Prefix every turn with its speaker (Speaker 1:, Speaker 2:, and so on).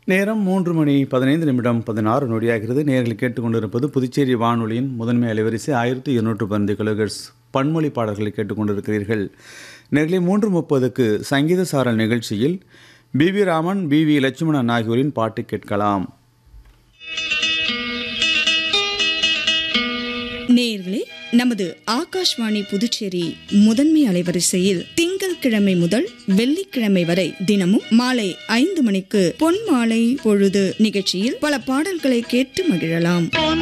Speaker 1: நேரம் மூன்று மணி பதினைந்து நிமிடம் பதினாறு நொடியாகிறது நேர்கள் கேட்டுக்கொண்டிருப்பது புதுச்சேரி வானொலியின் முதன்மை அலைவரிசை ஆயிரத்தி இருநூற்று பதினைந்து கிலோகர்ஸ் பன்மொழி பாடல்களை கேட்டுக்கொண்டிருக்கிறீர்கள் நேர்களே மூன்று முப்பதுக்கு சங்கீத சாரல் நிகழ்ச்சியில் P V Raman P V Lakshmanan ஆகியோரின் பாட்டு கேட்கலாம்
Speaker 2: நேயர்களே நமது ஆகாஷ்வாணி புதுச்சேரி முதன்மை அலைவரிசையில் திங்கட்கிழமை முதல் வெள்ளிக்கிழமை வரை தினமும் மாலை ஐந்து மணிக்கு பொன் மாலை பொழுது நிகழ்ச்சியில் பல பாடல்களை கேட்டு மகிழலாம்